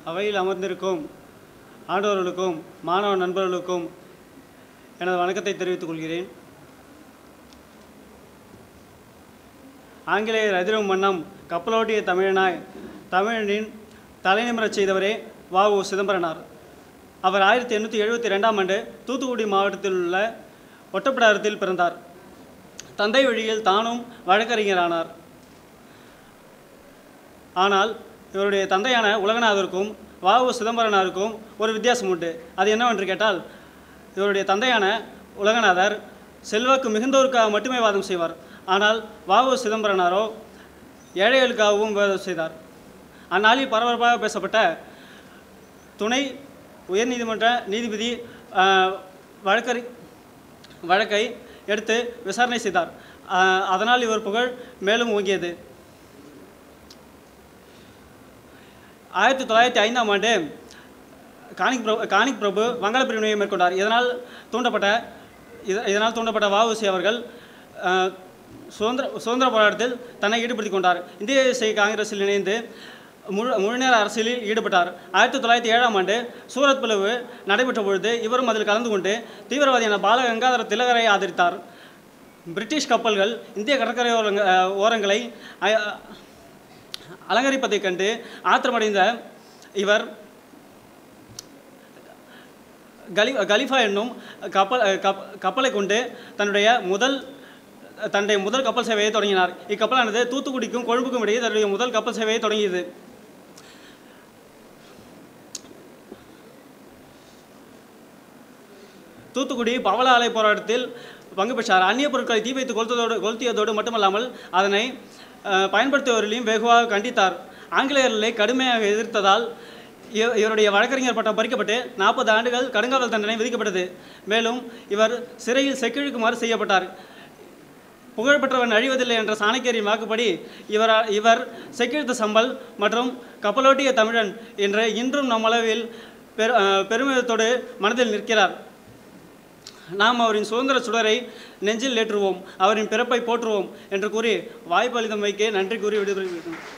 அவையில் அமர்ந்திருக்கும் ஆண்டவர்களுக்கும் மாணவ நண்பர்களுக்கும் எனது வணக்கத்தை தெரிவித்துக் கொள்கிறேன் ஆங்கிலேயர் அதிரும் வண்ணம் கப்பலோட்டிய தமிழனாய் தமிழனின் தலைநிமிரச் செய்தவரே வ உ சிதம்பரனார் அவர் ஆயிரத்தி எண்ணூற்றி எழுபத்தி ரெண்டாம் ஆண்டு தூத்துக்குடி மாவட்டத்தில் உள்ள ஒட்டப்பிடாரத்தில் பிறந்தார் தந்தை வழியில் தானும் வழக்கறிஞரானார் ஆனால் இவருடைய தந்தையான உலகநாதருக்கும் வ உ சிதம்பரனாருக்கும் ஒரு வித்தியாசம் உண்டு அது என்னவென்று கேட்டால் இவருடைய தந்தையான உலகநாதர் செல்வாக்கு மிகுந்தோருக்காக மட்டுமே வாதம் செய்வார் ஆனால் வ உ சிதம்பரனாரோ ஏழைகளுக்காகவும் வாதம் செய்தார் அந்நாளில் பரபரப்பாக பேசப்பட்ட துணை உயர்நீதிமன்ற நீதிபதி ஆஹ், வழக்கறி வழக்கை எடுத்து விசாரணை செய்தார் ஆஹ், அதனால் இவர் புகழ் மேலும் ஓங்கியது ஆயிரத்தி தொள்ளாயிரத்தி ஐந்தாம் ஆண்டு காணிக் பிரபு காணிக் பிரபு வங்காள பிரிவினையை மேற்கொண்டார் இதனால் தூண்டப்பட்ட இத- இதனால் தூண்டப்பட்ட வஉசி அவர்கள் அஹ், சுதந்திர சுதந்திர போராட்டத்தில் தன்னை ஈடுபடுத்திக் கொண்டார் இந்திய தேசிய காங்கிரஸில் இணைந்து முழு முழுநேர அரசியலில் ஈடுபட்டார் ஆயிரத்தி தொள்ளாயிரத்தி ஏழாம் ஆண்டு சூரத் பிளவு நடைபெற்ற பொழுது இவரும் அதில் கலந்து கொண்டு தீவிரவாதியான பால கங்காதர திலகரை ஆதரித்தார் பிரிட்டிஷ் கப்பல்கள் இந்திய கடற்கரை ஓரங்க அஹ், ஓரங்களை அய- அலங்கரிப்பதைக் கண்டு ஆத்திரமடைந்த இவர் கலி கலிஃபா என்னும் கப்பல் அஹ், கப் கப்பலை கொண்டு தன்னுடைய முதல் தன்னுடைய முதல் கப்பல் சேவையை தொடங்கினார் இக்கப்பலானது தூத்துக்குடிக்கும் கொழும்புக்கும் இடையே தன்னுடைய முதல் கப்பல் சேவையை தொடங்கியது தூத்துக்குடி பவள ஆலை போராட்டத்தில் பங்கு பெற்றார் அந்நிய பொருட்களை தீ வைத்து கொளுத்ததோடு கொளுத்தியதோடு மட்டுமல்லாமல் அதனை அஹ், பயன்படுத்துபவர்களையும் வெகுவாக கண்டித்தார் ஆங்கிலேயர்களை கடுமையாக எதிர்த்ததால் இவ- இவருடைய வழக்கறிஞர் பட்டம் பறிக்கப்பட்டு நாற்பது ஆண்டுகள் கடுங்காவல் தண்டனை விதிக்கப்பட்டது மேலும் இவர் சிறையில் செக்கிழுக்குமாறு செய்யப்பட்டார் புகழ்பெற்றவன் அழிவதில்லை என்ற சாணக்கியரின் வாக்குப்படி இவர் இவர் செக்கிழுத்த சம்பல் மற்றும் கப்பலோட்டிய தமிழன் என்ற இன்றும் நம் அளவில் பெரு அஹ், பெருமிதத்தோடு மனதில் நிற்கிறார் நாம் அவரின் சுதந்திர சுடரை நெஞ்சில் ஏற்றுவோம் அவரின் பிறப்பை போற்றுவோம் என்று கூறி வாய்ப்பு அளித்தமைக்கு நன்றி கூறி விடுபடுகிறேன்